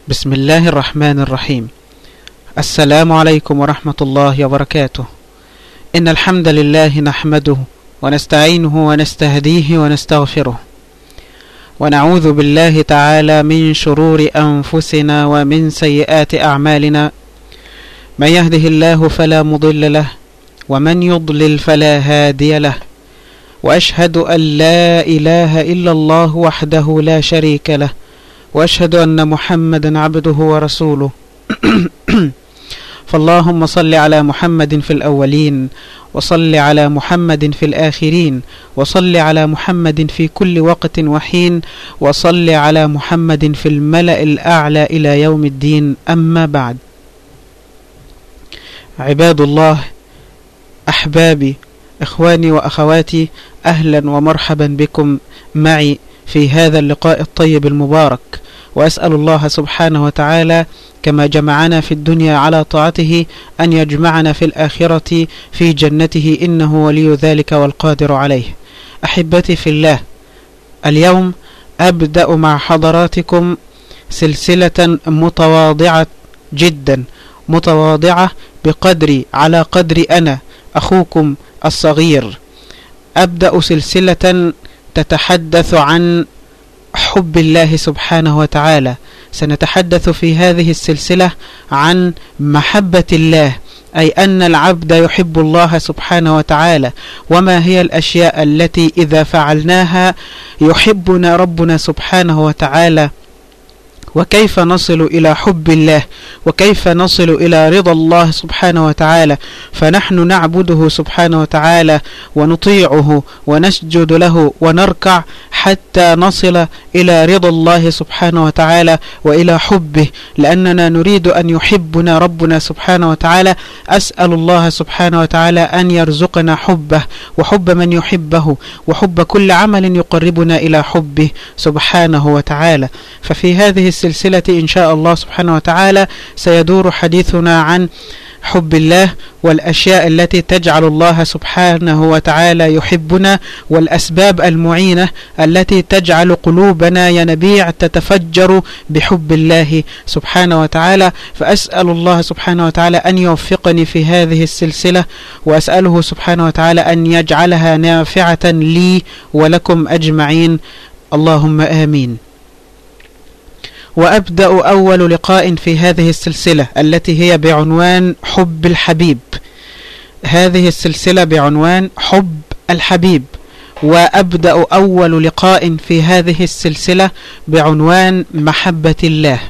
بسم الله الرحمن الرحيم السلام عليكم ورحمة الله وبركاته إن الحمد لله نحمده ونستعينه ونستهديه ونستغفره ونعوذ بالله تعالى من شرور أنفسنا ومن سيئات أعمالنا من يهده الله فلا مضل له ومن يضلل فلا هادي له وأشهد أن لا إله إلا الله وحده لا شريك له وأشهد أن محمدا عبده ورسوله فاللهم صل على محمد في الأولين وصل على محمد في الآخرين وصل على محمد في كل وقت وحين وصل على محمد في الملأ الأعلى إلى يوم الدين أما بعد عباد الله أحبابي إخواني وأخواتي أهلا ومرحبا بكم معي في هذا اللقاء الطيب المبارك وأسأل الله سبحانه وتعالى كما جمعنا في الدنيا على طاعته أن يجمعنا في الآخرة في جنته إنه ولي ذلك والقادر عليه أحبتي في الله اليوم أبدأ مع حضراتكم سلسلة متواضعة جدا متواضعة بقدري على قدر أنا أخوكم الصغير أبدأ سلسلة تتحدث عن حب الله سبحانه وتعالى سنتحدث في هذه السلسلة عن محبة الله أي أن العبد يحب الله سبحانه وتعالى وما هي الأشياء التي إذا فعلناها يحبنا ربنا سبحانه وتعالى وكيف نصل إلى حب الله وكيف نصل إلى رضا الله سبحانه وتعالى فنحن نعبده سبحانه وتعالى ونطيعه ونسجد له ونركع حتى نصل إلى رضا الله سبحانه وتعالى وإلى حبه لأننا نريد أن يحبنا ربنا سبحانه وتعالى أسأل الله سبحانه وتعالى أن يرزقنا حبه وحب من يحبه وحب كل عمل يقربنا إلى حبه سبحانه وتعالى ففي هذه السلسلة إن شاء الله سبحانه وتعالى سيدور حديثنا عن حب الله والأشياء التي تجعل الله سبحانه وتعالى يحبنا والأسباب المعينة التي تجعل قلوبنا ينبيع تتفجر بحب الله سبحانه وتعالى فأسأل الله سبحانه وتعالى أن يوفقني في هذه السلسلة وأسأله سبحانه وتعالى أن يجعلها نافعة لي ولكم أجمعين اللهم آمين وأبدأ أول لقاء في هذه السلسلة التي هي بعنوان حب الحبيب هذه السلسلة بعنوان حب الحبيب وأبدأ أول لقاء في هذه السلسلة بعنوان محبة الله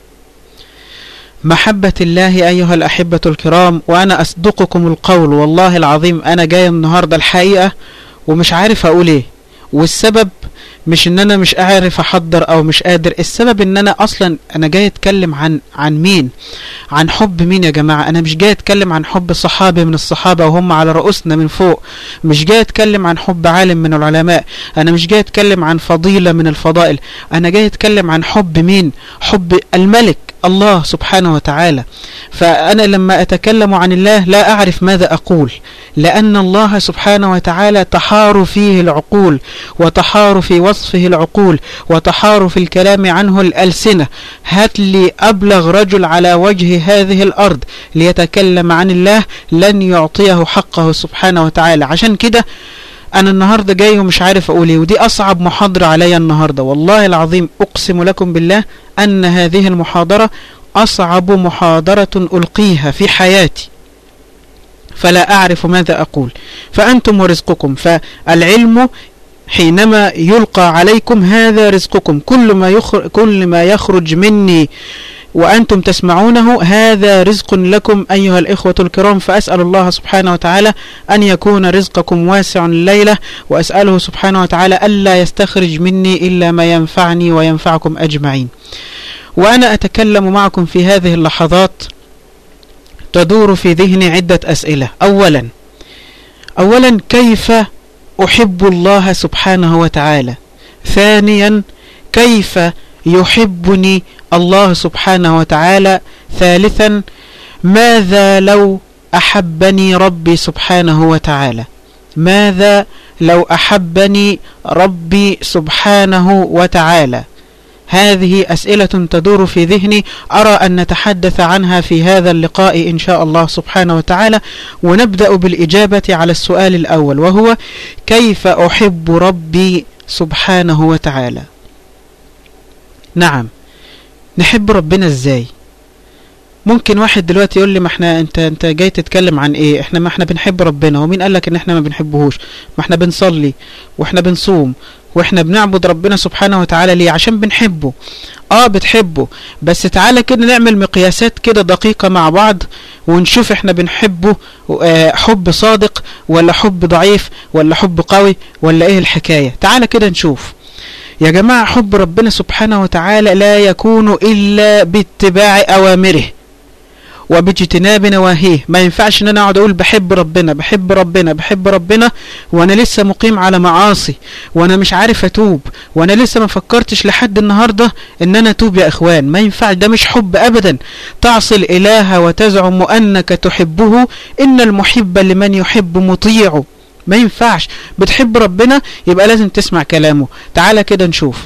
محبة الله أيها الأحبة الكرام وأنا أصدقكم القول والله العظيم أنا جاي النهاردة الحقيقة ومش عارف أقول إيه والسبب مش ان انا مش عارف احضر او مش قادر السبب ان انا اصلا انا جاي اتكلم عن عن مين عن حب مين يا جماعة انا مش جاي اتكلم عن حب صحابي من الصحابة وهم على رؤوسنا من فوق مش جاي اتكلم عن حب عالم من العلماء انا مش جاي اتكلم عن فضيلة من الفضائل انا جاي اتكلم عن حب مين حب الملك الله سبحانه وتعالى فأنا لما أتكلم عن الله لا أعرف ماذا أقول لأن الله سبحانه وتعالى تحار فيه العقول وتحار في وصفه العقول وتحار في الكلام عنه الألسنة هات لي أبلغ رجل على وجه هذه الأرض ليتكلم عن الله لن يعطيه حقه سبحانه وتعالى عشان كده انا النهاردة جاي ومش عارف اقول ايه ودي اصعب محاضرة عليا النهاردة والله العظيم اقسم لكم بالله ان هذه المحاضرة اصعب محاضرة القيها في حياتي فلا اعرف ماذا اقول فانتم ورزقكم فالعلم حينما يلقى عليكم هذا رزقكم كل ما يخرج, كل ما يخرج مني وأنتم تسمعونه هذا رزق لكم أيها الإخوة الكرام فأسأل الله سبحانه وتعالى أن يكون رزقكم واسع الليلة وأسأله سبحانه وتعالى ألا يستخرج مني إلا ما ينفعني وينفعكم أجمعين وأنا أتكلم معكم في هذه اللحظات تدور في ذهني عدة أسئلة أولا أولا كيف أحب الله سبحانه وتعالى ثانيا كيف يحبني الله سبحانه وتعالى ثالثا ماذا لو أحبني ربي سبحانه وتعالى ماذا لو أحبني ربي سبحانه وتعالى هذه أسئلة تدور في ذهني أرى أن نتحدث عنها في هذا اللقاء إن شاء الله سبحانه وتعالى ونبدأ بالإجابة على السؤال الأول وهو كيف أحب ربي سبحانه وتعالى نعم نحب ربنا ازاي ممكن واحد دلوقتي يقول لي ما احنا انت انت جاي تتكلم عن ايه احنا ما احنا بنحب ربنا ومين قال لك ان احنا ما بنحبهوش ما احنا بنصلي واحنا بنصوم واحنا بنعبد ربنا سبحانه وتعالى ليه عشان بنحبه اه بتحبه بس تعالى كده نعمل مقياسات كده دقيقة مع بعض ونشوف احنا بنحبه اه حب صادق ولا حب ضعيف ولا حب قوي ولا ايه الحكاية تعالى كده نشوف يا جماعة حب ربنا سبحانه وتعالى لا يكون إلا باتباع أوامره وباجتناب نواهيه ما ينفعش ان انا اقعد اقول بحب ربنا بحب ربنا بحب ربنا وانا لسه مقيم على معاصي وانا مش عارف اتوب وانا لسه ما فكرتش لحد النهارده ان انا اتوب يا اخوان ما ينفعش ده مش حب ابدا تعصي الاله وتزعم انك تحبه ان المحب لمن يحب مطيع ما ينفعش بتحب ربنا يبقى لازم تسمع كلامه تعالى كده نشوف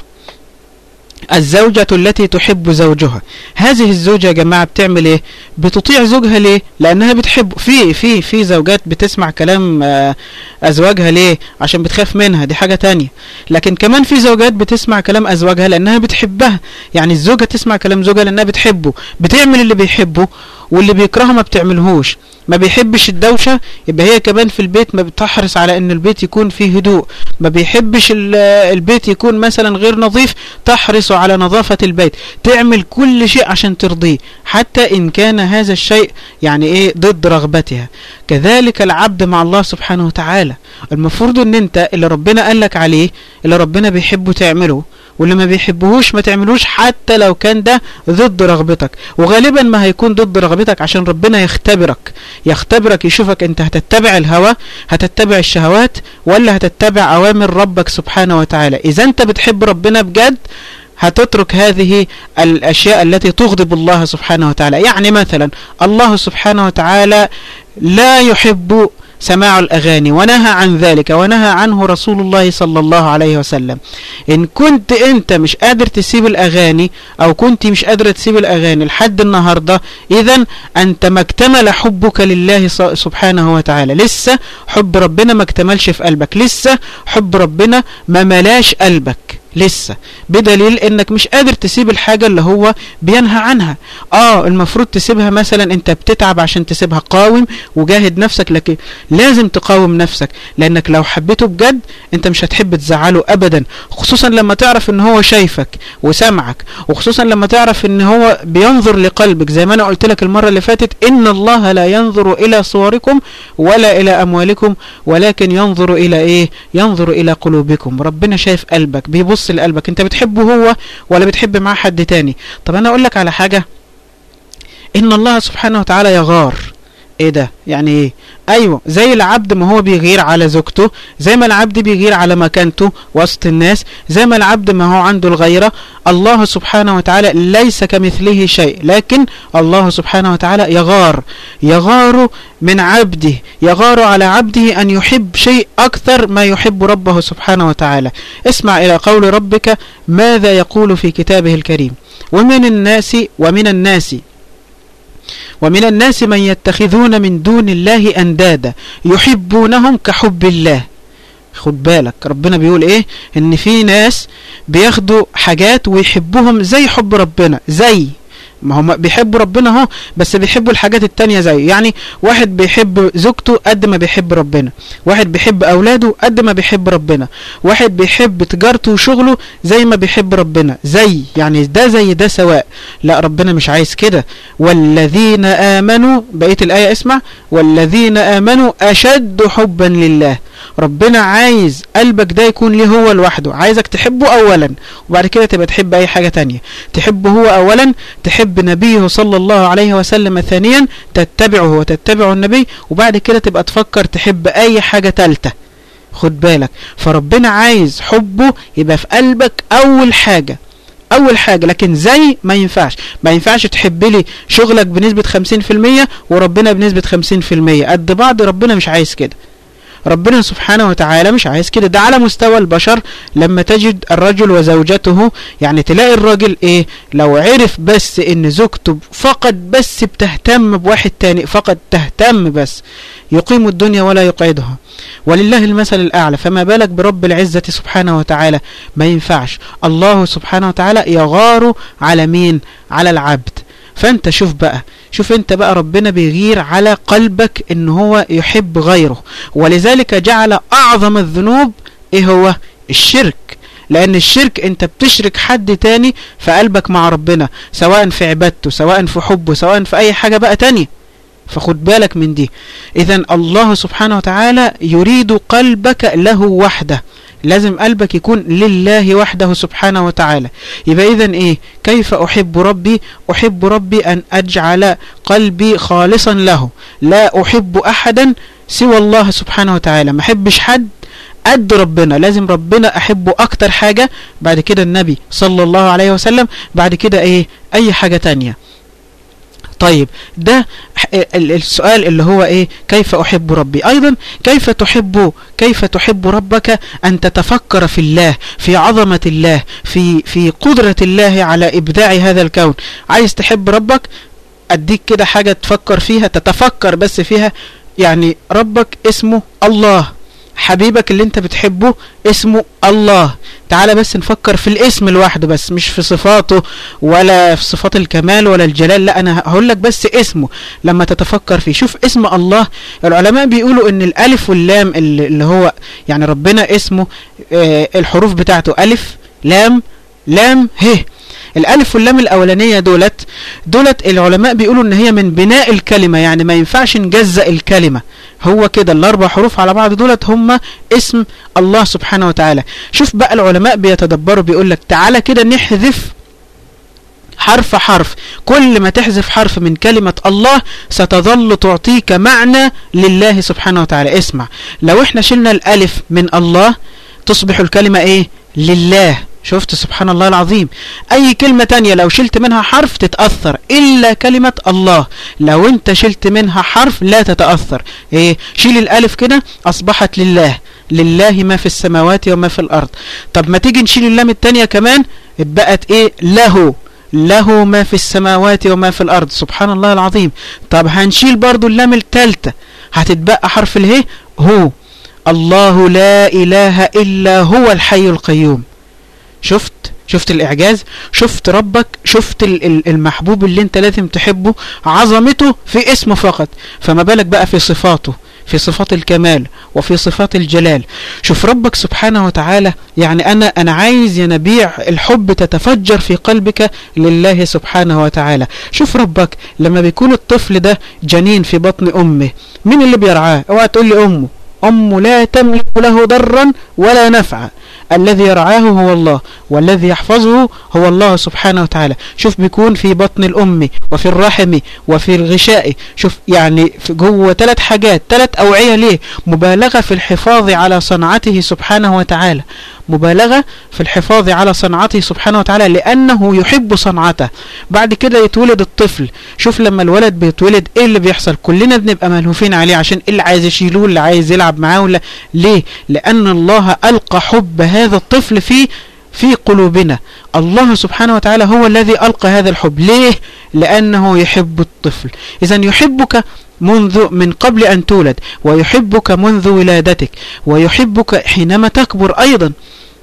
الزوجة التي تحب زوجها هذه الزوجة يا جماعة بتعمل ايه بتطيع زوجها ليه لانها بتحب في في في زوجات بتسمع كلام ازواجها ليه عشان بتخاف منها دي حاجة تانية لكن كمان في زوجات بتسمع كلام ازواجها لانها بتحبها يعني الزوجة تسمع كلام زوجها لانها بتحبه بتعمل اللي بيحبه واللي بيكرهه ما بتعملهوش ما بيحبش الدوشة يبقى هي كمان في البيت ما بتحرص على ان البيت يكون فيه هدوء ما بيحبش البيت يكون مثلا غير نظيف تحرص على نظافة البيت تعمل كل شيء عشان ترضيه حتى ان كان هذا الشيء يعني ايه ضد رغبتها كذلك العبد مع الله سبحانه وتعالى المفروض ان انت اللي ربنا قالك عليه اللي ربنا بيحبه تعمله واللي ما بيحبهوش ما تعملوش حتى لو كان ده ضد رغبتك وغالبا ما هيكون ضد رغبتك عشان ربنا يختبرك يختبرك يشوفك انت هتتبع الهوى هتتبع الشهوات ولا هتتبع اوامر ربك سبحانه وتعالى اذا انت بتحب ربنا بجد هتترك هذه الأشياء التي تغضب الله سبحانه وتعالى يعني مثلا الله سبحانه وتعالى لا يحب سماع الأغاني ونهى عن ذلك ونهى عنه رسول الله صلى الله عليه وسلم إن كنت أنت مش قادر تسيب الأغاني أو كنت مش قادر تسيب الأغاني لحد النهاردة إذا أنت ما اكتمل حبك لله سبحانه وتعالى لسه حب ربنا ما اكتملش في قلبك لسه حب ربنا ما ملاش قلبك لسه بدليل انك مش قادر تسيب الحاجة اللي هو بينهى عنها اه المفروض تسيبها مثلا انت بتتعب عشان تسيبها قاوم وجاهد نفسك لكن لازم تقاوم نفسك لانك لو حبيته بجد انت مش هتحب تزعله ابدا خصوصا لما تعرف ان هو شايفك وسمعك وخصوصا لما تعرف ان هو بينظر لقلبك زي ما انا قلت لك المرة اللي فاتت ان الله لا ينظر الى صوركم ولا الى اموالكم ولكن ينظر الى ايه ينظر الى قلوبكم ربنا شايف قلبك بيبص بيبص لقلبك انت بتحبه هو ولا بتحب معاه حد تاني طب انا اقول لك على حاجة ان الله سبحانه وتعالى يغار ايه ده يعني ايه ايوه زي العبد ما هو بيغير على زوجته زي ما العبد بيغير على مكانته وسط الناس زي ما العبد ما هو عنده الغيرة الله سبحانه وتعالى ليس كمثله شيء لكن الله سبحانه وتعالى يغار يغار من عبده يغار على عبده أن يحب شيء أكثر ما يحب ربه سبحانه وتعالى اسمع إلى قول ربك ماذا يقول في كتابه الكريم ومن الناس ومن الناس ومن الناس من يتخذون من دون الله أندادا يحبونهم كحب الله خد بالك ربنا بيقول ايه ان في ناس بياخدوا حاجات ويحبوهم زي حب ربنا زي ما هم بيحبوا ربنا اهو بس بيحبوا الحاجات التانية زيه يعني واحد بيحب زوجته قد ما بيحب ربنا واحد بيحب اولاده قد ما بيحب ربنا واحد بيحب تجارته وشغله زي ما بيحب ربنا زي يعني ده زي ده سواء لا ربنا مش عايز كده والذين امنوا بقيه الايه اسمع والذين امنوا اشد حبا لله ربنا عايز قلبك ده يكون ليه هو لوحده عايزك تحبه اولا وبعد كده تبقى تحب اي حاجة تانية تحبه هو اولا تحب نبيه صلى الله عليه وسلم ثانيا تتبعه وتتبع النبي وبعد كده تبقى تفكر تحب اي حاجة تالتة خد بالك فربنا عايز حبه يبقى في قلبك اول حاجة اول حاجة لكن زي ما ينفعش ما ينفعش تحب لي شغلك بنسبة 50% وربنا بنسبة 50% قد بعض ربنا مش عايز كده ربنا سبحانه وتعالى مش عايز كده ده على مستوى البشر لما تجد الرجل وزوجته يعني تلاقي الراجل ايه لو عرف بس ان زوجته فقط بس بتهتم بواحد تاني فقط تهتم بس يقيم الدنيا ولا يقعدها ولله المثل الأعلى فما بالك برب العزة سبحانه وتعالى ما ينفعش الله سبحانه وتعالى يغار على مين على العبد فانت شوف بقى شوف انت بقى ربنا بيغير على قلبك ان هو يحب غيره ولذلك جعل اعظم الذنوب ايه هو الشرك لان الشرك انت بتشرك حد تاني في قلبك مع ربنا سواء في عبادته سواء في حبه سواء في اي حاجة بقى تانية فخد بالك من دي اذا الله سبحانه وتعالى يريد قلبك له وحده لازم قلبك يكون لله وحده سبحانه وتعالى يبقى اذا ايه كيف احب ربي احب ربي ان اجعل قلبي خالصا له لا احب احدا سوى الله سبحانه وتعالى ما احبش حد قد ربنا لازم ربنا احبه اكتر حاجة بعد كده النبي صلى الله عليه وسلم بعد كده ايه اي حاجة تانية طيب ده السؤال اللي هو ايه كيف احب ربي ايضا كيف تحب كيف تحب ربك ان تتفكر في الله في عظمة الله في في قدرة الله على ابداع هذا الكون عايز تحب ربك اديك كده حاجة تفكر فيها تتفكر بس فيها يعني ربك اسمه الله حبيبك اللي انت بتحبه اسمه الله تعالى بس نفكر في الاسم لوحده بس مش في صفاته ولا في صفات الكمال ولا الجلال لا انا هقول لك بس اسمه لما تتفكر فيه شوف اسم الله العلماء بيقولوا ان الالف واللام اللي هو يعني ربنا اسمه اه الحروف بتاعته الف لام لام ه الالف واللام الاولانيه دولت دولت العلماء بيقولوا ان هي من بناء الكلمه يعني ما ينفعش نجزأ الكلمه هو كده الاربع حروف على بعض دولت هم اسم الله سبحانه وتعالى شوف بقى العلماء بيتدبروا بيقول لك تعالى كده نحذف حرف حرف كل ما تحذف حرف من كلمة الله ستظل تعطيك معنى لله سبحانه وتعالى اسمع لو احنا شلنا الالف من الله تصبح الكلمة ايه لله شفت سبحان الله العظيم اي كلمة تانية لو شلت منها حرف تتأثر الا كلمة الله لو انت شلت منها حرف لا تتأثر ايه شيل الالف كده اصبحت لله لله ما في السماوات وما في الارض طب ما تيجي نشيل اللام التانية كمان بقت ايه له له ما في السماوات وما في الارض سبحان الله العظيم طب هنشيل برضو اللام التالتة هتتبقى حرف اله هو الله لا اله الا هو الحي القيوم شفت شفت الإعجاز شفت ربك شفت المحبوب اللي انت لازم تحبه عظمته في اسمه فقط فما بالك بقى في صفاته في صفات الكمال وفي صفات الجلال شوف ربك سبحانه وتعالى يعني أنا أنا عايز يا نبيع الحب تتفجر في قلبك لله سبحانه وتعالى شوف ربك لما بيكون الطفل ده جنين في بطن أمه مين اللي بيرعاه اوعى تقول لي أمه أمه لا تملك له ضرا ولا نفعا الذي يرعاه هو الله والذي يحفظه هو الله سبحانه وتعالى شوف بيكون في بطن الأم وفي الرحم وفي الغشاء شوف يعني في جوه ثلاث حاجات ثلاث أوعية ليه مبالغة في الحفاظ على صنعته سبحانه وتعالى مبالغة في الحفاظ على صنعته سبحانه وتعالى لأنه يحب صنعته بعد كده يتولد الطفل شوف لما الولد بيتولد ايه اللي بيحصل كلنا بنبقى ملهوفين عليه عشان اللي عايز يشيلوه اللي عايز يلعب معاه ولا ليه لأن الله ألقى حب هذا الطفل في في قلوبنا الله سبحانه وتعالى هو الذي ألقى هذا الحب ليه لأنه يحب الطفل إذا يحبك منذ من قبل أن تولد ويحبك منذ ولادتك ويحبك حينما تكبر أيضا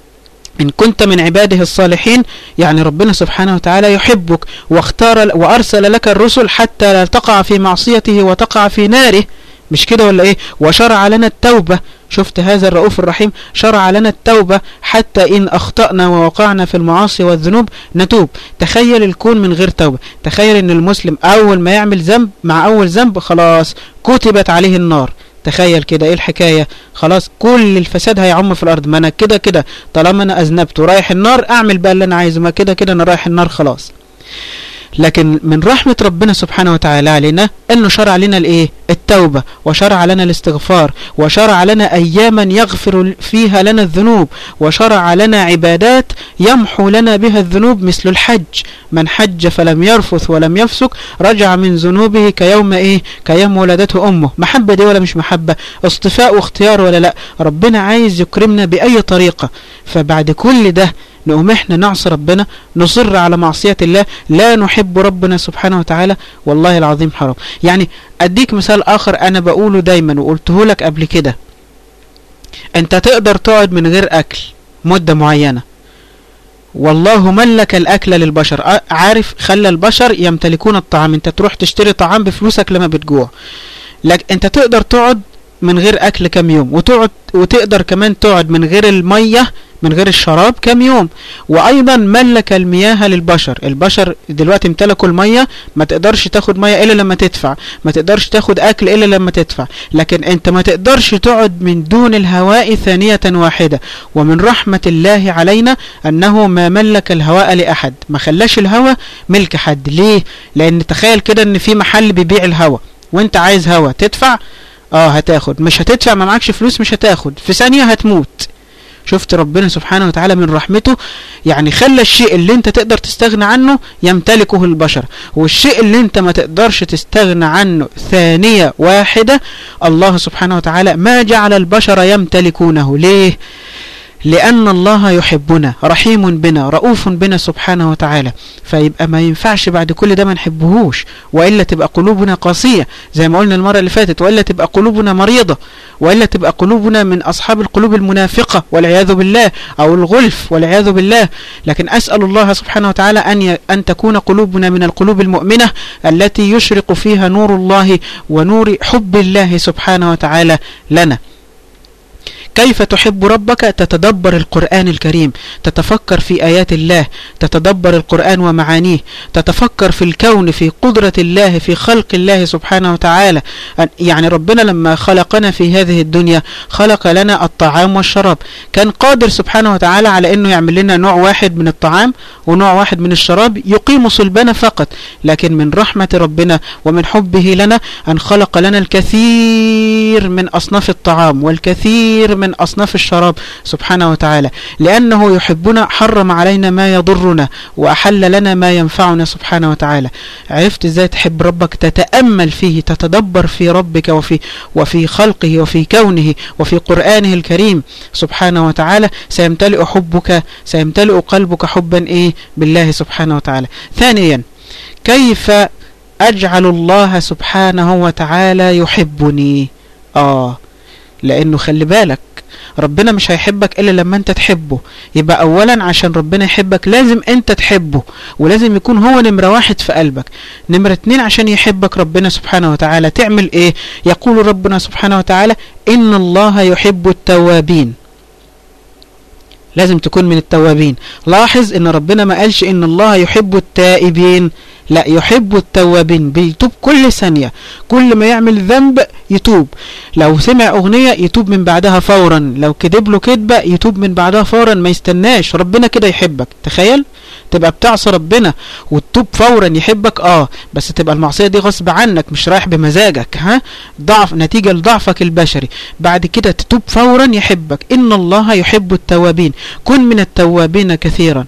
إن كنت من عباده الصالحين يعني ربنا سبحانه وتعالى يحبك واختار وأرسل لك الرسل حتى لا تقع في معصيته وتقع في ناره مش كده ولا ايه وشرع لنا التوبة شفت هذا الرؤوف الرحيم شرع لنا التوبة حتى إن أخطأنا ووقعنا في المعاصي والذنوب نتوب تخيل الكون من غير توبة تخيل إن المسلم أول ما يعمل ذنب مع أول ذنب خلاص كتبت عليه النار تخيل كده ايه الحكاية خلاص كل الفساد هيعم في الارض ما انا كده كده طالما انا اذنبت ورايح النار اعمل بقى اللي انا عايزه ما كده كده انا رايح النار خلاص لكن من رحمة ربنا سبحانه وتعالى علينا انه شرع لنا الايه التوبة وشرع لنا الاستغفار وشرع لنا أياما يغفر فيها لنا الذنوب وشرع لنا عبادات يمحو لنا بها الذنوب مثل الحج من حج فلم يرفث ولم يفسك رجع من ذنوبه كيوم ايه كيوم ولدته امه محبة دي ولا مش محبة اصطفاء واختيار ولا لا ربنا عايز يكرمنا بأي طريقة فبعد كل ده نقوم احنا نعصي ربنا نصر على معصية الله لا نحب ربنا سبحانه وتعالى والله العظيم حرام يعني اديك مثال اخر انا بقوله دايما وقلته لك قبل كده انت تقدر تقعد من غير اكل مدة معينة والله ملك الاكل للبشر عارف خلى البشر يمتلكون الطعام انت تروح تشتري طعام بفلوسك لما بتجوع لك انت تقدر تقعد من غير اكل كام يوم وتقعد وتقدر كمان تقعد من غير المية من غير الشراب كم يوم وايضا ملك المياه للبشر البشر دلوقتي امتلكوا المية ما تقدرش تاخد مية الا لما تدفع ما تقدرش تاخد اكل الا لما تدفع لكن انت ما تقدرش تقعد من دون الهواء ثانية واحدة ومن رحمة الله علينا انه ما ملك الهواء لاحد ما خلاش الهواء ملك حد ليه لان تخيل كده ان في محل بيبيع الهواء وانت عايز هواء تدفع اه هتاخد مش هتدفع ما معكش فلوس مش هتاخد في ثانية هتموت شفت ربنا سبحانه وتعالى من رحمته يعني خلى الشيء اللي انت تقدر تستغنى عنه يمتلكه البشر والشيء اللي انت ما تقدرش تستغنى عنه ثانية واحدة الله سبحانه وتعالى ما جعل البشر يمتلكونه ليه لأن الله يحبنا رحيم بنا رؤوف بنا سبحانه وتعالى فيبقى ما ينفعش بعد كل ده ما نحبهوش وإلا تبقى قلوبنا قاسية زي ما قلنا المرة اللي فاتت وإلا تبقى قلوبنا مريضة وإلا تبقى قلوبنا من أصحاب القلوب المنافقة والعياذ بالله أو الغلف والعياذ بالله لكن أسأل الله سبحانه وتعالى أن, ي... أن تكون قلوبنا من القلوب المؤمنة التي يشرق فيها نور الله ونور حب الله سبحانه وتعالى لنا كيف تحب ربك تتدبر القرآن الكريم تتفكر في آيات الله تتدبر القرآن ومعانيه تتفكر في الكون في قدرة الله في خلق الله سبحانه وتعالى يعني ربنا لما خلقنا في هذه الدنيا خلق لنا الطعام والشراب كان قادر سبحانه وتعالى على أنه يعمل لنا نوع واحد من الطعام ونوع واحد من الشراب يقيم صلبنا فقط لكن من رحمة ربنا ومن حبه لنا أن خلق لنا الكثير من أصناف الطعام والكثير من أصناف الشراب سبحانه وتعالى لأنه يحبنا حرم علينا ما يضرنا وأحل لنا ما ينفعنا سبحانه وتعالى عرفت ازاي تحب ربك تتأمل فيه تتدبر في ربك وفي, وفي خلقه وفي كونه وفي قرآنه الكريم سبحانه وتعالى سيمتلئ حبك سيمتلئ قلبك حبا ايه بالله سبحانه وتعالى ثانيا كيف أجعل الله سبحانه وتعالى يحبني آه لأنه خلي بالك ربنا مش هيحبك إلا لما أنت تحبه يبقى أولا عشان ربنا يحبك لازم أنت تحبه ولازم يكون هو نمرة واحد في قلبك نمرة اتنين عشان يحبك ربنا سبحانه وتعالى تعمل إيه يقول ربنا سبحانه وتعالى إن الله يحب التوابين لازم تكون من التوابين لاحظ ان ربنا ما قالش ان الله يحب التائبين لا يحب التوابين بيتوب كل ثانية كل ما يعمل ذنب يتوب لو سمع اغنية يتوب من بعدها فورا لو كذب له كذبة يتوب من بعدها فورا ما يستناش ربنا كده يحبك تخيل تبقى بتعصى ربنا وتتوب فورا يحبك اه بس تبقى المعصية دي غصب عنك مش رايح بمزاجك ها ضعف نتيجة لضعفك البشري بعد كده تتوب فورا يحبك ان الله يحب التوابين كن من التوابين كثيرا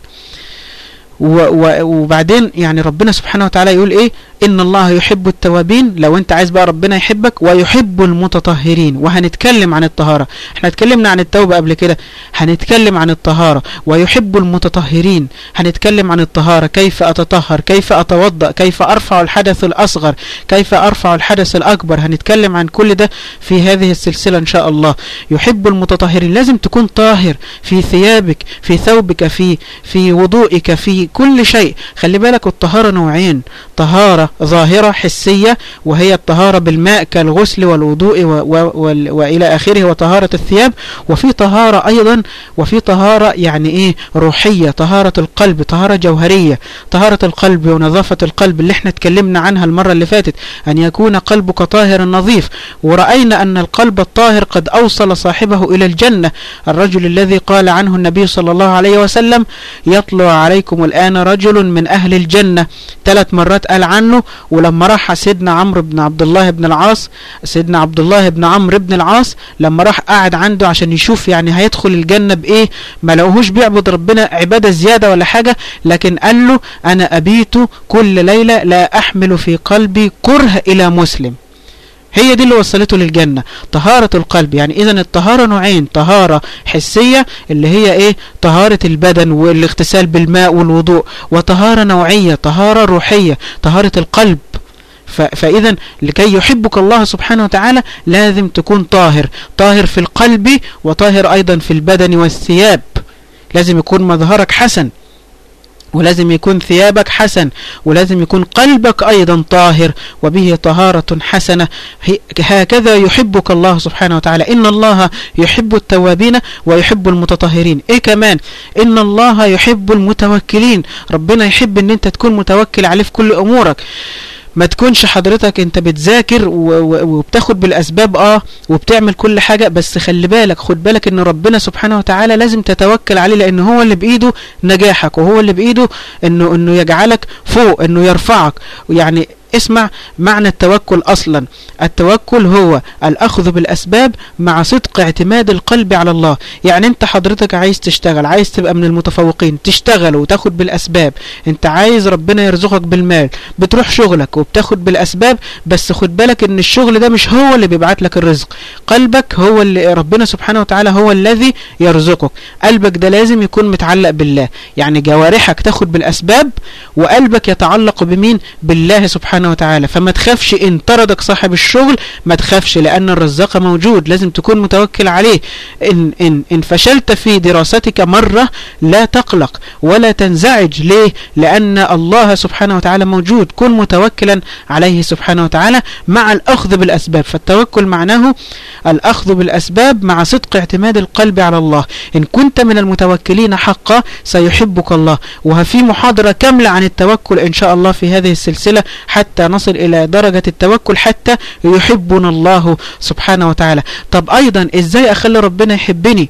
وبعدين يعني ربنا سبحانه وتعالى يقول ايه ان الله يحب التوابين لو انت عايز بقى ربنا يحبك ويحب المتطهرين وهنتكلم عن الطهارة احنا اتكلمنا عن التوبة قبل كده هنتكلم عن الطهارة ويحب المتطهرين هنتكلم عن الطهارة كيف اتطهر كيف اتوضأ كيف ارفع الحدث الاصغر كيف ارفع الحدث الاكبر هنتكلم عن كل ده في هذه السلسلة ان شاء الله يحب المتطهرين لازم تكون طاهر في ثيابك في ثوبك في في وضوئك في كل شيء خلي بالك الطهارة نوعين طهارة ظاهرة حسية وهي الطهارة بالماء كالغسل والوضوء وإلى آخره وطهارة الثياب وفي طهارة أيضا وفي طهارة يعني إيه روحية طهارة القلب طهارة جوهرية طهارة القلب ونظافة القلب اللي احنا اتكلمنا عنها المرة اللي فاتت أن يكون قلبك طاهر نظيف ورأينا أن القلب الطاهر قد أوصل صاحبه إلى الجنة الرجل الذي قال عنه النبي صلى الله عليه وسلم يطلع عليكم الآن رجل من أهل الجنة ثلاث مرات قال عنه عنه ولما راح سيدنا عمرو بن عبد الله بن العاص سيدنا عبد الله بن عمرو بن العاص لما راح قاعد عنده عشان يشوف يعني هيدخل الجنة بايه ما لقوهوش بيعبد ربنا عبادة زيادة ولا حاجة لكن قال له انا ابيت كل ليلة لا احمل في قلبي كره الى مسلم هي دي اللي وصلته للجنة طهارة القلب يعني اذا الطهارة نوعين طهارة حسية اللي هي ايه طهارة البدن والاغتسال بالماء والوضوء وطهارة نوعية طهارة روحية طهارة القلب فإذا لكي يحبك الله سبحانه وتعالى لازم تكون طاهر طاهر في القلب وطاهر أيضا في البدن والثياب لازم يكون مظهرك حسن ولازم يكون ثيابك حسن ولازم يكون قلبك أيضا طاهر وبه طهارة حسنة هكذا يحبك الله سبحانه وتعالى إن الله يحب التوابين ويحب المتطهرين إيه كمان إن الله يحب المتوكلين ربنا يحب أن أنت تكون متوكل عليه في كل أمورك ما تكونش حضرتك انت بتذاكر وبتاخد بالاسباب اه وبتعمل كل حاجة بس خلي بالك خد بالك ان ربنا سبحانه وتعالى لازم تتوكل عليه لان هو اللي بايده نجاحك وهو اللي بايده انه انه يجعلك فوق انه يرفعك يعني اسمع معنى التوكل أصلا التوكل هو الأخذ بالأسباب مع صدق اعتماد القلب على الله يعني انت حضرتك عايز تشتغل عايز تبقى من المتفوقين تشتغل وتاخد بالأسباب انت عايز ربنا يرزقك بالمال بتروح شغلك وبتاخد بالأسباب بس خد بالك ان الشغل ده مش هو اللي بيبعت لك الرزق قلبك هو اللي ربنا سبحانه وتعالى هو الذي يرزقك قلبك ده لازم يكون متعلق بالله يعني جوارحك تاخد بالأسباب وقلبك يتعلق بمين بالله سبحانه سبحانه وتعالى فما تخافش ان طردك صاحب الشغل ما تخافش لان الرزاق موجود لازم تكون متوكل عليه إن, إن, إن فشلت في دراستك مرة لا تقلق ولا تنزعج ليه لأن الله سبحانه وتعالى موجود كن متوكلا عليه سبحانه وتعالى مع الأخذ بالأسباب فالتوكل معناه الأخذ بالأسباب مع صدق اعتماد القلب على الله إن كنت من المتوكلين حقا سيحبك الله وفي محاضرة كاملة عن التوكل إن شاء الله في هذه السلسلة حتى نصل إلى درجة التوكل حتى يحبنا الله سبحانه وتعالى طب أيضا إزاي أخلي ربنا يحبني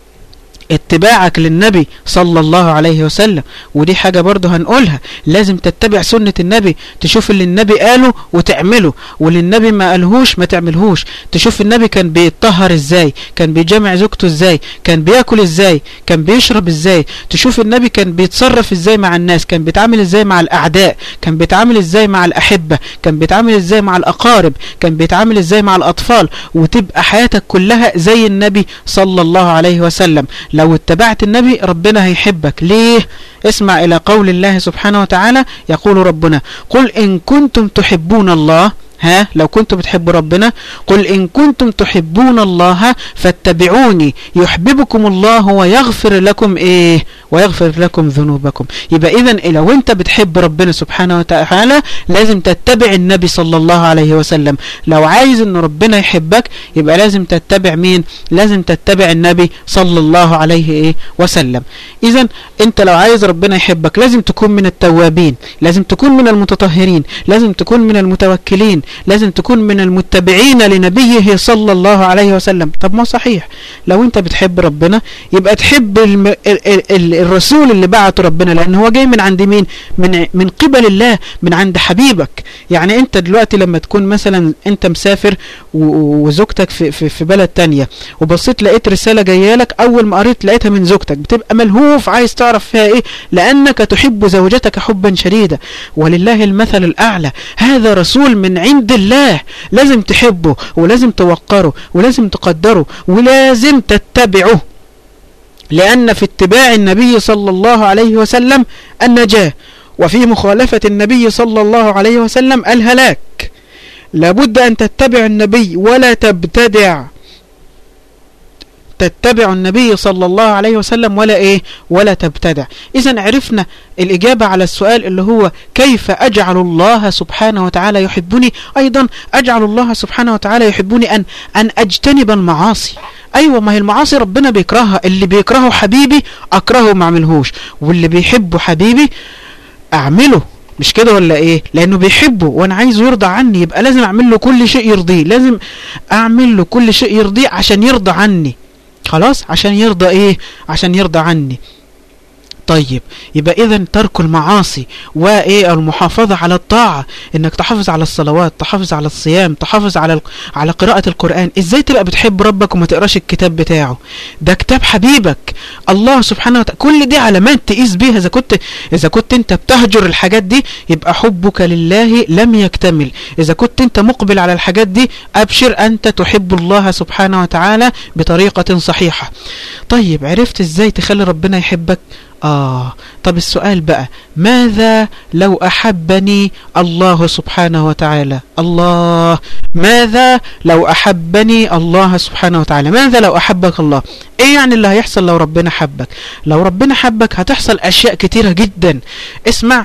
اتباعك للنبي صلى الله عليه وسلم ودي حاجة برضه هنقولها لازم تتبع سنة النبي تشوف اللي النبي قاله وتعمله واللي النبي ما قالهوش ما تعملهوش تشوف النبي كان بيتطهر ازاي كان بيجمع زوجته ازاي كان بياكل ازاي كان بيشرب ازاي تشوف النبي كان بيتصرف ازاي مع الناس كان بيتعامل ازاي مع الاعداء كان بيتعامل ازاي مع الاحبة كان بيتعامل ازاي مع الاقارب كان بيتعامل ازاي مع الاطفال وتبقى حياتك كلها زي النبي صلى الله عليه وسلم لو اتبعت النبي ربنا هيحبك ليه اسمع إلى قول الله سبحانه وتعالى يقول ربنا قل إن كنتم تحبون الله ها لو كنتم بتحبوا ربنا قل إن كنتم تحبون الله فاتبعوني يحببكم الله ويغفر لكم إيه ويغفر لكم ذنوبكم يبقى إذا لو أنت بتحب ربنا سبحانه وتعالى لازم تتبع النبي صلى الله عليه وسلم لو عايز أن ربنا يحبك يبقى لازم تتبع مين لازم تتبع النبي صلى الله عليه إيه وسلم إذا أنت لو عايز ربنا يحبك لازم تكون من التوابين لازم تكون من المتطهرين لازم تكون من المتوكلين لازم تكون من المتبعين لنبيه صلى الله عليه وسلم طب ما صحيح لو انت بتحب ربنا يبقى تحب الم... ال... ال... الرسول اللي بعته ربنا لان هو جاي من عند مين من من قبل الله من عند حبيبك يعني انت دلوقتي لما تكون مثلا انت مسافر و... وزوجتك في... في في بلد تانية وبصيت لقيت رسالة جايه لك اول ما قريت لقيتها من زوجتك بتبقى ملهوف عايز تعرف فيها ايه لانك تحب زوجتك حبا شديدا ولله المثل الاعلى هذا رسول من عند الله لازم تحبه ولازم توقره ولازم تقدره ولازم تتبعه لأن في اتباع النبي صلى الله عليه وسلم النجاة وفي مخالفة النبي صلى الله عليه وسلم الهلاك لابد أن تتبع النبي ولا تبتدع تتبع النبي صلى الله عليه وسلم ولا ايه ولا تبتدع اذا عرفنا الاجابة على السؤال اللي هو كيف اجعل الله سبحانه وتعالى يحبني ايضا اجعل الله سبحانه وتعالى يحبني ان ان اجتنب المعاصي ايوه ما هي المعاصي ربنا بيكرهها اللي بيكرهه حبيبي اكرهه ما اعملهوش واللي بيحبه حبيبي اعمله مش كده ولا ايه لانه بيحبه وانا عايزه يرضى عني يبقى لازم اعمل له كل شيء يرضيه لازم اعمل له كل شيء يرضيه عشان يرضى عني خلاص عشان يرضى ايه عشان يرضى عني طيب يبقى اذا ترك المعاصي وايه المحافظة على الطاعة انك تحافظ على الصلوات تحافظ على الصيام تحافظ على على قراءة القرآن ازاي تبقى بتحب ربك وما تقراش الكتاب بتاعه ده كتاب حبيبك الله سبحانه وتعالى كل دي علامات تقيس بيها اذا كنت اذا كنت انت بتهجر الحاجات دي يبقى حبك لله لم يكتمل اذا كنت انت مقبل على الحاجات دي ابشر انت تحب الله سبحانه وتعالى بطريقة صحيحة طيب عرفت ازاي تخلي ربنا يحبك آه طب السؤال بقى ماذا لو أحبني الله سبحانه وتعالى الله ماذا لو أحبني الله سبحانه وتعالى ماذا لو أحبك الله إيه يعني اللي هيحصل لو ربنا حبك لو ربنا حبك هتحصل أشياء كتيرة جدا اسمع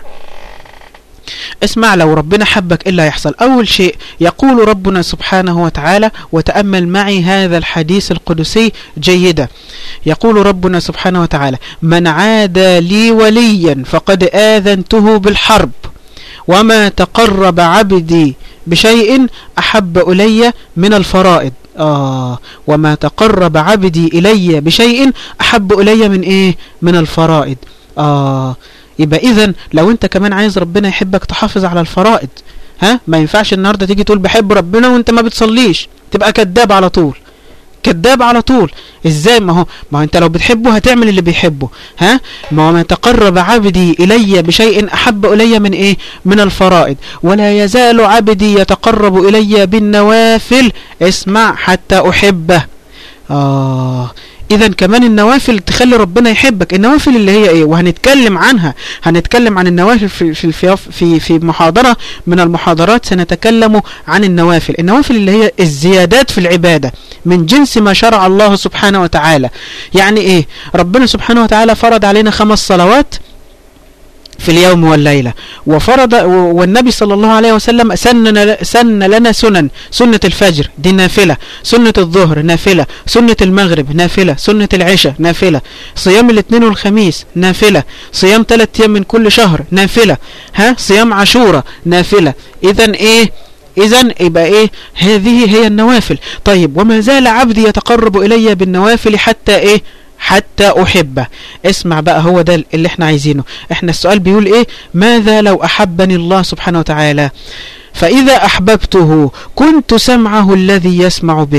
اسمع لو ربنا حبك إيه اللي هيحصل أول شيء يقول ربنا سبحانه وتعالى وتأمل معي هذا الحديث القدسي جيدا يقول ربنا سبحانه وتعالى من عادى لي وليا فقد آذنته بالحرب وما تقرب عبدي بشيء أحب إلي من الفرائض آه وما تقرب عبدي إلي بشيء أحب إلي من إيه من الفرائض آه يبقى اذا لو انت كمان عايز ربنا يحبك تحافظ على الفرائض ها ما ينفعش النهارده تيجي تقول بحب ربنا وانت ما بتصليش تبقى كذاب على طول كذاب على طول ازاي ما هو ما هو انت لو بتحبه هتعمل اللي بيحبه ها ما هو ما تقرب عبدي الي بشيء احب الي من ايه من الفرائض ولا يزال عبدي يتقرب الي بالنوافل اسمع حتى احبه اه اذا كمان النوافل تخلي ربنا يحبك النوافل اللي هي ايه وهنتكلم عنها هنتكلم عن النوافل في في في في محاضره من المحاضرات سنتكلم عن النوافل النوافل اللي هي الزيادات في العباده من جنس ما شرع الله سبحانه وتعالى يعني ايه ربنا سبحانه وتعالى فرض علينا خمس صلوات في اليوم والليلة وفرض والنبي صلى الله عليه وسلم سن, سن لنا سنن سنة الفجر دي نافلة سنة الظهر نافلة سنة المغرب نافلة سنة العشاء نافلة صيام الاثنين والخميس نافلة صيام ثلاث ايام من كل شهر نافلة ها صيام عاشوراء نافلة اذا ايه اذا يبقى ايه هذه هي النوافل طيب وما زال عبدي يتقرب الي بالنوافل حتى ايه حتى أحبه اسمع بقى هو ده اللي احنا عايزينه احنا السؤال بيقول ايه ماذا لو أحبني الله سبحانه وتعالى فإذا أحببته كنت سمعه الذي يسمع به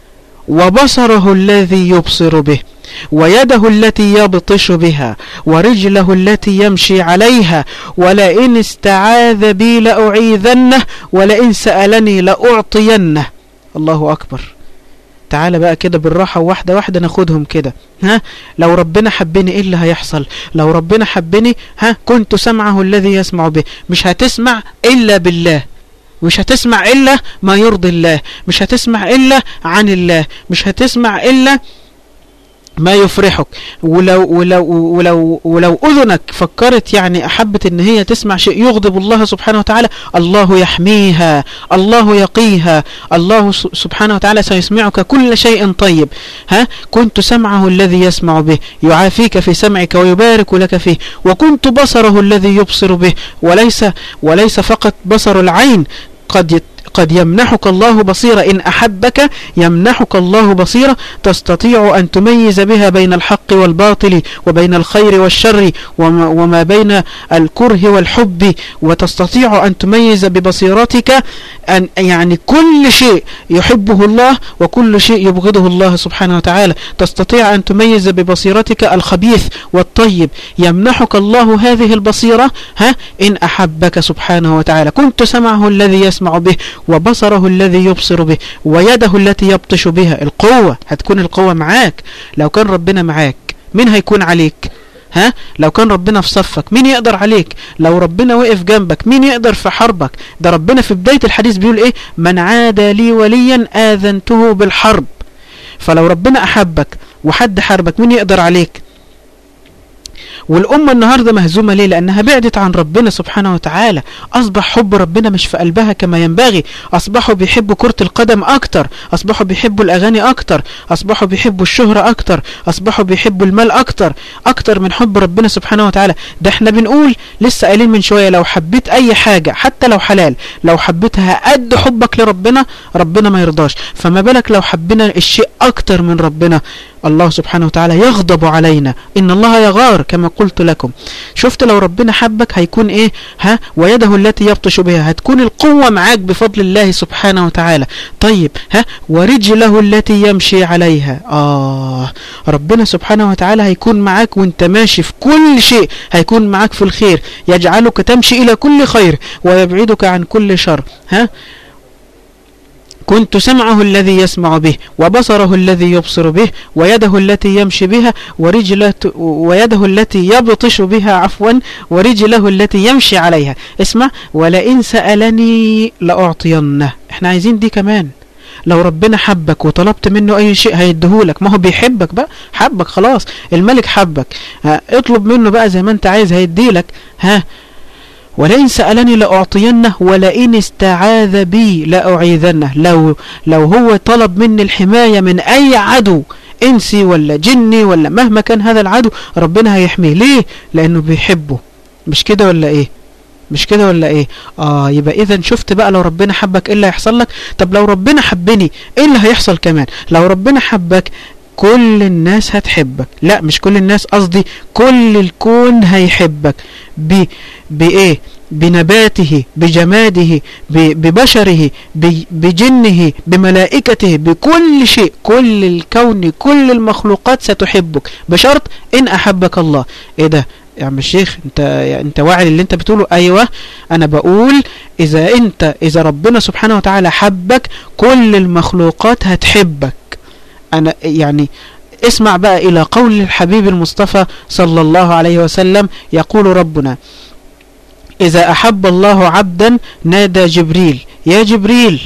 وبصره الذي يبصر به ويده التي يبطش بها ورجله التي يمشي عليها ولئن استعاذ بي لأعيذنه ولئن سألني لأعطينه الله أكبر تعالى بقى كده بالراحة واحدة واحدة ناخدهم كده ها لو ربنا حبني ايه اللي هيحصل لو ربنا حبني ها كنت سمعه الذي يسمع به مش هتسمع الا بالله مش هتسمع الا ما يرضي الله مش هتسمع الا عن الله مش هتسمع الا ما يفرحك ولو ولو ولو ولو اذنك فكرت يعني احبت ان هي تسمع شيء يغضب الله سبحانه وتعالى الله يحميها الله يقيها الله سبحانه وتعالى سيسمعك كل شيء طيب ها كنت سمعه الذي يسمع به يعافيك في سمعك ويبارك لك فيه وكنت بصره الذي يبصر به وليس وليس فقط بصر العين قد قد يمنحك الله بصيرة إن أحبك يمنحك الله بصيرة تستطيع أن تميز بها بين الحق والباطل وبين الخير والشر وما, وما بين الكره والحب وتستطيع أن تميز ببصيرتك أن يعني كل شيء يحبه الله وكل شيء يبغضه الله سبحانه وتعالى تستطيع أن تميز ببصيرتك الخبيث والطيب يمنحك الله هذه البصيرة ها إن أحبك سبحانه وتعالى كنت سمعه الذي يسمع به وبصره الذي يبصر به ويده التي يبطش بها القوة هتكون القوة معاك لو كان ربنا معاك مين هيكون عليك ها لو كان ربنا في صفك مين يقدر عليك لو ربنا وقف جنبك مين يقدر في حربك ده ربنا في بداية الحديث بيقول ايه من عادى لي وليا آذنته بالحرب فلو ربنا أحبك وحد حربك مين يقدر عليك والأمة النهاردة مهزومة ليه لأنها بعدت عن ربنا سبحانه وتعالى أصبح حب ربنا مش في قلبها كما ينبغي أصبحوا بيحبوا كرة القدم أكتر أصبحوا بيحبوا الأغاني أكتر أصبحوا بيحبوا الشهرة أكتر أصبحوا بيحبوا المال أكتر أكتر من حب ربنا سبحانه وتعالى ده احنا بنقول لسه قايلين من شوية لو حبيت أي حاجة حتى لو حلال لو حبيتها قد حبك لربنا ربنا ما يرضاش فما بالك لو حبينا الشيء أكتر من ربنا الله سبحانه وتعالى يغضب علينا إن الله يغار كما قلت لكم شفت لو ربنا حبك هيكون إيه ها ويده التي يبطش بها هتكون القوة معاك بفضل الله سبحانه وتعالى طيب ها ورجله التي يمشي عليها آه ربنا سبحانه وتعالى هيكون معاك وانت ماشي في كل شيء هيكون معاك في الخير يجعلك تمشي إلى كل خير ويبعدك عن كل شر ها كنت سمعه الذي يسمع به وبصره الذي يبصر به ويده التي يمشي بها ورجله ويده التي يبطش بها عفوا ورجله التي يمشي عليها اسمع ولئن سألني لأعطينه احنا عايزين دي كمان لو ربنا حبك وطلبت منه اي شيء هيديهولك ما هو بيحبك بقى حبك خلاص الملك حبك ها اطلب منه بقى زي ما انت عايز هيديلك ها ولئن سألني لأعطينه ولئن استعاذ بي لأعيذنه لو, لو هو طلب مني الحماية من أي عدو إنسي ولا جني ولا مهما كان هذا العدو ربنا هيحميه ليه لأنه بيحبه مش كده ولا إيه مش كده ولا ايه اه يبقى اذا شفت بقى لو ربنا حبك ايه اللي هيحصل لك طب لو ربنا حبني ايه اللي هيحصل كمان لو ربنا حبك كل الناس هتحبك لا مش كل الناس قصدي كل الكون هيحبك ب... بايه بنباته بجماده ببشره بجنه بملائكته بكل شيء كل الكون كل المخلوقات ستحبك بشرط ان احبك الله ايه ده يا عم الشيخ انت انت واعي اللي انت بتقوله ايوه انا بقول اذا انت اذا ربنا سبحانه وتعالى حبك كل المخلوقات هتحبك أنا يعني اسمع بقى إلى قول الحبيب المصطفى صلى الله عليه وسلم يقول ربنا إذا أحب الله عبدا نادى جبريل يا جبريل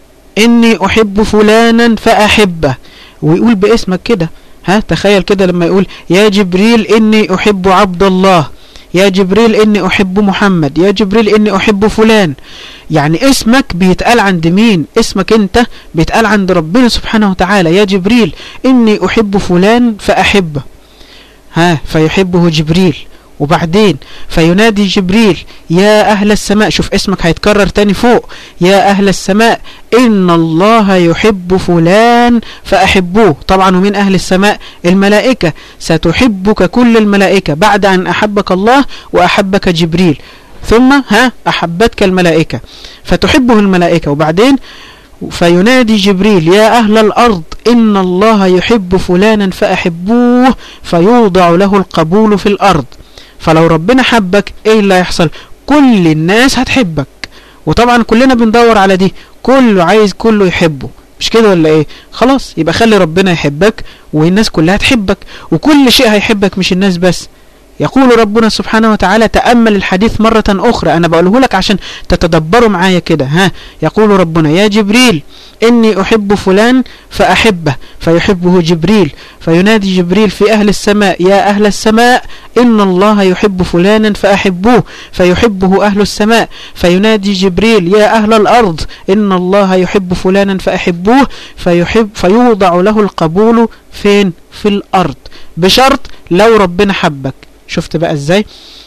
إني أحب فلانا فأحبه ويقول باسمك كده ها تخيل كده لما يقول يا جبريل إني أحب عبد الله يا جبريل إني أحب محمد يا جبريل إني أحب فلان يعني اسمك بيتقال عند مين اسمك انت بيتقال عند ربنا سبحانه وتعالى يا جبريل إني أحب فلان فأحبه ها فيحبه جبريل وبعدين فينادي جبريل يا أهل السماء شوف اسمك هيتكرر تاني فوق يا أهل السماء إن الله يحب فلان فأحبوه طبعا ومن أهل السماء الملائكة ستحبك كل الملائكة بعد أن أحبك الله وأحبك جبريل ثم ها أحبتك الملائكة فتحبه الملائكة وبعدين فينادي جبريل يا أهل الأرض إن الله يحب فلانا فأحبوه فيوضع له القبول في الأرض فلو ربنا حبك ايه اللي هيحصل كل الناس هتحبك وطبعا كلنا بندور على دي كله عايز كله يحبه مش كده ولا ايه خلاص يبقى خلي ربنا يحبك والناس كلها تحبك وكل شيء هيحبك مش الناس بس يقول ربنا سبحانه وتعالى تأمل الحديث مرة أخرى أنا بقوله لك عشان تتدبروا معايا كده ها يقول ربنا يا جبريل إني أحب فلان فأحبه فيحبه جبريل فينادي جبريل في أهل السماء يا أهل السماء إن الله يحب فلانا فأحبوه فيحبه أهل السماء فينادي جبريل يا أهل الأرض إن الله يحب فلانا فأحبوه فيحب فيوضع له القبول فين في الأرض بشرط لو ربنا حبك شفت بقى ازاي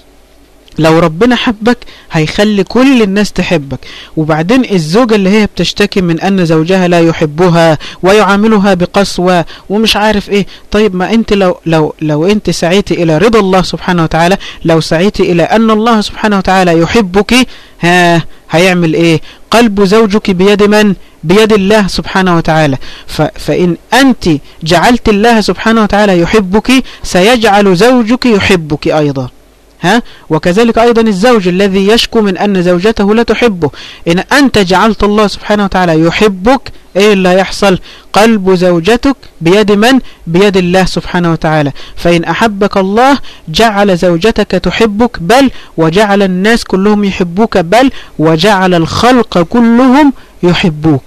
لو ربنا حبك هيخلي كل الناس تحبك وبعدين الزوجة اللي هي بتشتكي من أن زوجها لا يحبها ويعاملها بقسوة ومش عارف إيه طيب ما أنت لو, لو, لو أنت سعيتي إلى رضا الله سبحانه وتعالى لو سعيتي إلى أن الله سبحانه وتعالى يحبك ها هيعمل إيه قلب زوجك بيد من بيد الله سبحانه وتعالى فإن أنت جعلت الله سبحانه وتعالى يحبك سيجعل زوجك يحبك أيضا ها وكذلك أيضا الزوج الذي يشكو من أن زوجته لا تحبه إن أنت جعلت الله سبحانه وتعالى يحبك إيه اللي يحصل قلب زوجتك بيد من بيد الله سبحانه وتعالى فإن أحبك الله جعل زوجتك تحبك بل وجعل الناس كلهم يحبوك بل وجعل الخلق كلهم يحبوك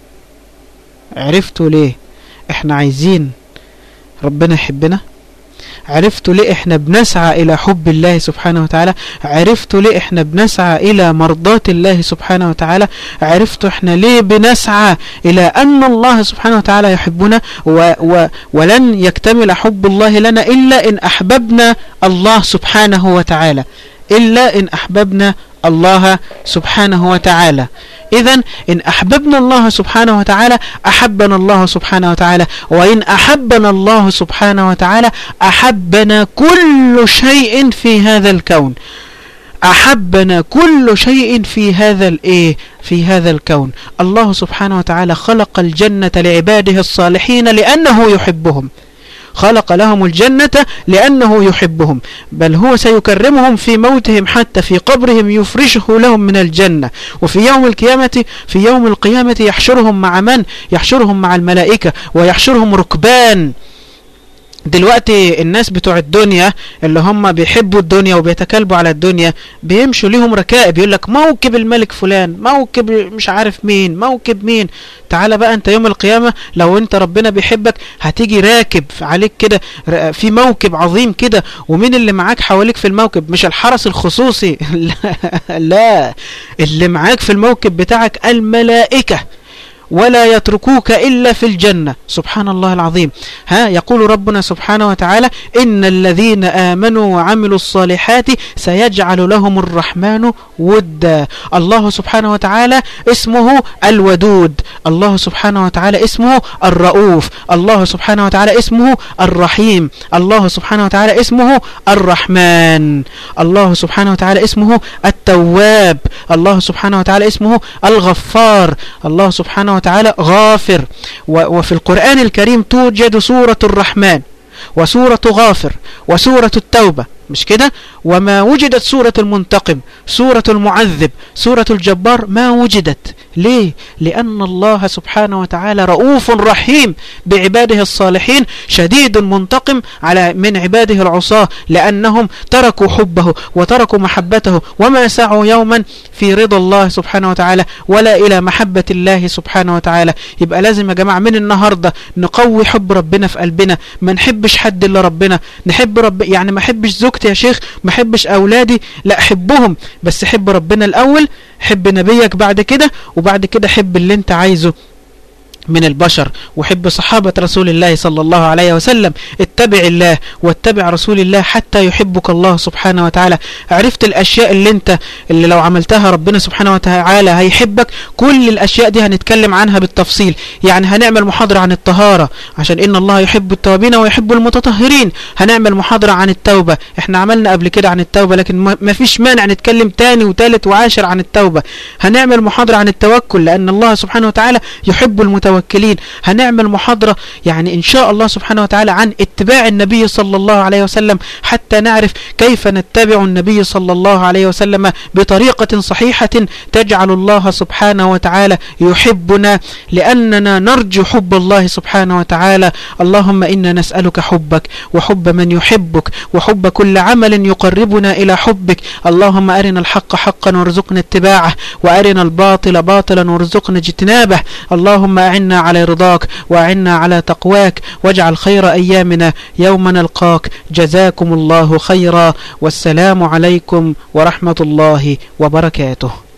عرفتوا ليه احنا عايزين ربنا يحبنا عرفتوا ليه احنا بنسعى الى حب الله سبحانه وتعالى عرفتوا ليه احنا بنسعى الى مرضاة الله سبحانه وتعالى عرفتوا احنا ليه بنسعى الى ان الله سبحانه وتعالى يحبنا و و ولن يكتمل حب الله لنا الا ان احببنا الله سبحانه وتعالى إلا إن أحببنا الله سبحانه وتعالى إذا إن أحببنا الله سبحانه وتعالى أحبنا الله سبحانه وتعالى وإن أحبنا الله سبحانه وتعالى أحبنا كل شيء في هذا الكون أحبنا كل شيء في هذا الإيه في هذا الكون الله سبحانه وتعالى خلق الجنة لعباده الصالحين لأنه يحبهم خلق لهم الجنة لأنه يحبهم بل هو سيكرمهم في موتهم حتى في قبرهم يفرشه لهم من الجنة وفي يوم القيامة في يوم القيامة يحشرهم مع من يحشرهم مع الملائكة ويحشرهم ركبان دلوقتي الناس بتوع الدنيا اللي هم بيحبوا الدنيا وبيتكلبوا على الدنيا بيمشوا ليهم ركائب يقول لك موكب الملك فلان موكب مش عارف مين موكب مين تعالى بقى انت يوم القيامة لو انت ربنا بيحبك هتيجي راكب عليك كده في موكب عظيم كده ومين اللي معاك حواليك في الموكب مش الحرس الخصوصي لا اللي معاك في الموكب بتاعك الملائكة ولا يتركوك إلا في الجنة سبحان الله العظيم ها يقول ربنا سبحانه وتعالى إن الذين آمنوا وعملوا الصالحات سيجعل لهم الرحمن ودا الله سبحانه وتعالى اسمه الودود الله سبحانه وتعالى اسمه الرؤوف الله سبحانه وتعالى اسمه الرحيم الله سبحانه وتعالى اسمه الرحمن الله سبحانه وتعالى اسمه التواب الله سبحانه وتعالى اسمه الغفار الله سبحانه وتعالى غافر وفي القرآن الكريم توجد سورة الرحمن وسورة غافر وسورة التوبة مش كده وما وجدت سورة المنتقم سورة المعذب سورة الجبار ما وجدت ليه لأن الله سبحانه وتعالى رؤوف رحيم بعباده الصالحين شديد منتقم على من عباده العصاة لأنهم تركوا حبه وتركوا محبته وما سعوا يوما في رضا الله سبحانه وتعالى ولا إلى محبة الله سبحانه وتعالى يبقى لازم يا جماعة من النهاردة نقوي حب ربنا في قلبنا ما نحبش حد إلا ربنا نحب رب يعني ما حبش زوجتي يا شيخ ما حبش أولادي لا حبهم بس حب ربنا الأول حب نبيك بعد كده وبعد كده حب اللي انت عايزه من البشر وحب صحابة رسول الله صلى الله عليه وسلم اتبع الله واتبع رسول الله حتى يحبك الله سبحانه وتعالى عرفت الأشياء اللي انت اللي لو عملتها ربنا سبحانه وتعالى هيحبك كل الأشياء دي هنتكلم عنها بالتفصيل يعني هنعمل محاضرة عن الطهارة عشان إن الله يحب التوابين ويحب المتطهرين هنعمل محاضرة عن التوبة احنا عملنا قبل كده عن التوبة لكن ما فيش مانع نتكلم تاني وتالت وعاشر عن التوبة هنعمل محاضرة عن التوكل لأن الله سبحانه وتعالى يحب المتوكل المتوكلين هنعمل محاضرة يعني إن شاء الله سبحانه وتعالى عن اتباع النبي صلى الله عليه وسلم حتى نعرف كيف نتبع النبي صلى الله عليه وسلم بطريقة صحيحة تجعل الله سبحانه وتعالى يحبنا لأننا نرجو حب الله سبحانه وتعالى اللهم إنا نسألك حبك وحب من يحبك وحب كل عمل يقربنا إلى حبك اللهم أرنا الحق حقا وارزقنا اتباعه وأرنا الباطل باطلا وارزقنا اجتنابه اللهم أعنا على رضاك وأعنا على تقواك واجعل خير أيامنا يوم نلقاك جزاكم الله خيرا والسلام عليكم ورحمة الله وبركاته